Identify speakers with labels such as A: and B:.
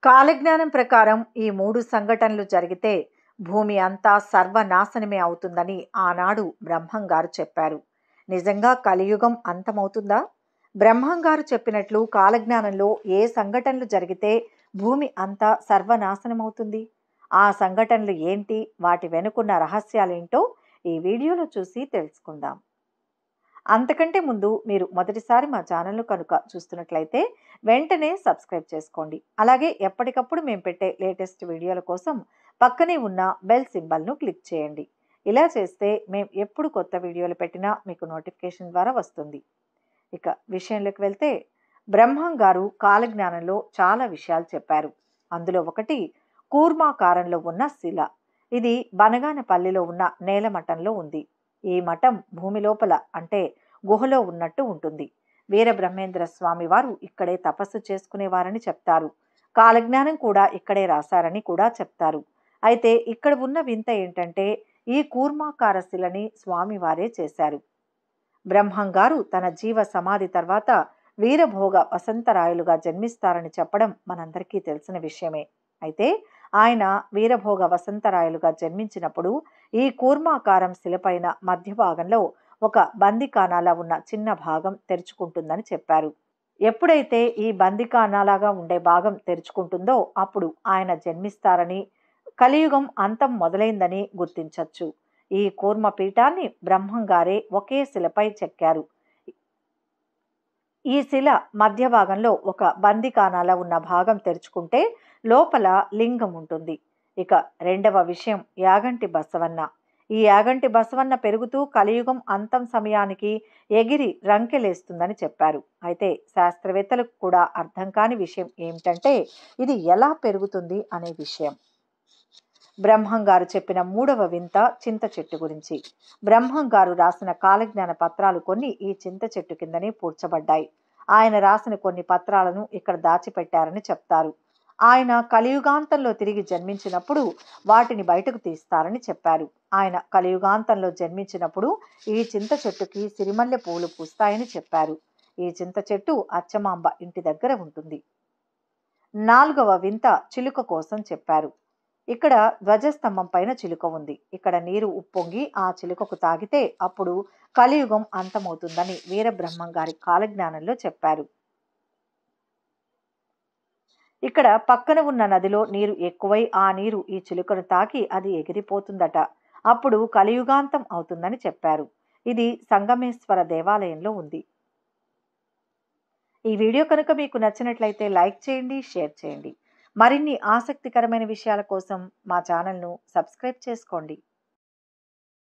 A: కాలజ్ఞానం ప్రకారం ఈ మూడు సంఘటనలు జరిగితే భూమి అంతా సర్వనాశనమే అవుతుందని ఆనాడు బ్రహ్మం గారు చెప్పారు నిజంగా కలియుగం అంతమవుతుందా బ్రహ్మం గారు చెప్పినట్లు కాలజ్ఞానంలో ఏ సంఘటనలు జరిగితే భూమి అంతా సర్వనాశనం అవుతుంది ఆ సంఘటనలు ఏంటి వాటి వెనుకున్న రహస్యాలేంటో ఈ వీడియోలో చూసి తెలుసుకుందాం అంతకంటే ముందు మీరు మొదటిసారి మా ఛానల్ను కనుక చూస్తున్నట్లయితే వెంటనే సబ్స్క్రైబ్ చేసుకోండి అలాగే ఎప్పటికప్పుడు మేము పెట్టే లేటెస్ట్ వీడియోల కోసం పక్కనే ఉన్న బెల్ సింబల్ను క్లిక్ చేయండి ఇలా చేస్తే మేము ఎప్పుడు కొత్త వీడియోలు పెట్టినా మీకు నోటిఫికేషన్ ద్వారా వస్తుంది ఇక విషయంలోకి వెళ్తే బ్రహ్మం గారు కాలజ్ఞానంలో చాలా విషయాలు చెప్పారు అందులో ఒకటి కూర్మాకారంలో ఉన్న శిల ఇది బనగానపల్లిలో ఉన్న నేల మఠంలో ఉంది ఈ మఠం భూమి లోపల అంటే గుహలో ఉన్నట్టు ఉంటుంది వీరబ్రహ్మేంద్ర స్వామి వారు ఇక్కడే తపస్సు చేసుకునేవారని చెప్తారు కాలజ్ఞానం కూడా ఇక్కడే రాశారని కూడా చెప్తారు అయితే ఇక్కడ ఉన్న వింత ఏంటంటే ఈ కూర్మాకార శిలని స్వామివారే చేశారు బ్రహ్మం గారు తన జీవ సమాధి తర్వాత వీరభోగ వసంతరాయులుగా జన్మిస్తారని చెప్పడం మనందరికీ తెలిసిన విషయమే అయితే ఆయన వీరభోగ వసంతరాయులుగా జన్మించినప్పుడు ఈ కూర్మాకారం శిలపైన మధ్య భాగంలో ఒక బందికానాలా ఉన్న చిన్న భాగం తెరుచుకుంటుందని చెప్పారు ఎప్పుడైతే ఈ బందికానాలాగా ఉండే భాగం తెరుచుకుంటుందో అప్పుడు ఆయన జన్మిస్తారని కలియుగం అంతం మొదలైందని గుర్తించవచ్చు ఈ కూర్మ పీఠాన్ని బ్రహ్మంగారే ఒకే శిలపై చెక్కారు ఈ శిల మధ్య భాగంలో ఒక బందికానాల ఉన్న భాగం తెరుచుకుంటే లోపల లింగం ఉంటుంది ఇక రెండవ విషయం యాగంటి బసవన్న ఈ యాగంటి బసవన్న పెరుగుతూ కలియుగం అంతం సమయానికి ఎగిరి రంకెలేస్తుందని చెప్పారు అయితే శాస్త్రవేత్తలకు కూడా అర్థం కాని విషయం ఏమిటంటే ఇది ఎలా పెరుగుతుంది అనే విషయం బ్రహ్మం గారు చెప్పిన మూడవ వింత చింత చెట్టు గురించి బ్రహ్మం గారు రాసిన కాలజ్ఞాన పత్రాలు కొన్ని ఈ చింత చెట్టు కిందనే పూడ్చబడ్డాయి ఆయన రాసిన కొన్ని పత్రాలను ఇక్కడ దాచిపెట్టారని చెప్తారు ఆయన కలియుగాంతంలో తిరిగి జన్మించినప్పుడు వాటిని బయటకు తీస్తారని చెప్పారు ఆయన కలియుగాంతంలో జన్మించినప్పుడు ఈ చింత చెట్టుకి సిరిమల్లె పూలు పూస్తాయని చెప్పారు ఈ చింత చెట్టు అచ్చమాంబ ఇంటి దగ్గర ఉంటుంది నాలుగవ వింత చిలుక కోసం చెప్పారు ఇక్కడ ధ్వజస్తంభం పైన చిలుక ఉంది ఇక్కడ నీరు ఉప్పొంగి ఆ చిలుకకు తాగితే అప్పుడు కలియుగం అంతమవుతుందని వీరబ్రహ్మం గారి కాలజ్ఞానంలో చెప్పారు ఇక్కడ పక్కన ఉన్న నదిలో నీరు ఎక్కువై ఆ నీరు ఈ చిలుకను తాకి అది ఎగిరిపోతుందట అప్పుడు కలియుగాంతం అవుతుందని చెప్పారు ఇది సంగమేశ్వర దేవాలయంలో ఉంది ఈ వీడియో కనుక మీకు నచ్చినట్లయితే లైక్ చేయండి షేర్ చేయండి మరిన్ని ఆసక్తికరమైన విషయాల కోసం మా ఛానల్ను సబ్స్క్రైబ్ చేసుకోండి